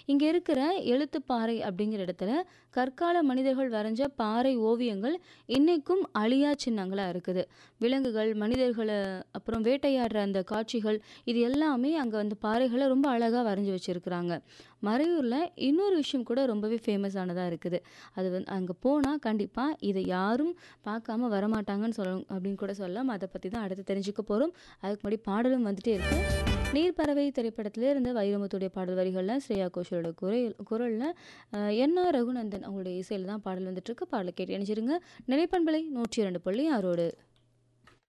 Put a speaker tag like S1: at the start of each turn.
S1: இங்கே இருக்கிற எழுத்துப்பாறை அப்படிங்கிற இடத்துல கற்கால மனிதர்கள் வரைஞ்ச பாறை ஓவியங்கள் இன்னைக்கும் அழியா சின்னங்களாக இருக்குது விலங்குகள் மனிதர்களை அப்புறம் வேட்டையாடுற அந்த காட்சிகள் இது எல்லாமே அங்கே அந்த பாறைகளை ரொம்ப அழகாக வரைஞ்சி வச்சுருக்குறாங்க மறையூரில் இன்னொரு விஷயம் கூட ரொம்பவே ஃபேமஸானதாக இருக்குது அது வந்து அங்கே போனால் கண்டிப்பாக இதை யாரும் பார்க்காம வரமாட்டாங்கன்னு சொல்லணும் அப்படின்னு கூட சொல்லலாம் அதை பற்றி தான் அடுத்து தெரிஞ்சுக்க போகிறோம் அதுக்கு முன்னாடி பாடலும் வந்துட்டே இருக்கு நீர்ப்பறவை திரைப்படத்திலே இருந்த வைரமுத்துடைய பாடல் வரிகளில் ஸ்ரேயா கோஷலோட குரல் குரலில் என் ஆர் ரகுநந்தன் அவங்களுடைய இசையில் தான் பாடல் வந்துட்டு இருக்கு பாடலை கேட்டு இணைச்சிருங்க நிலைப்பண்பலை நூற்றி இரண்டு புள்ளி ஆறோடு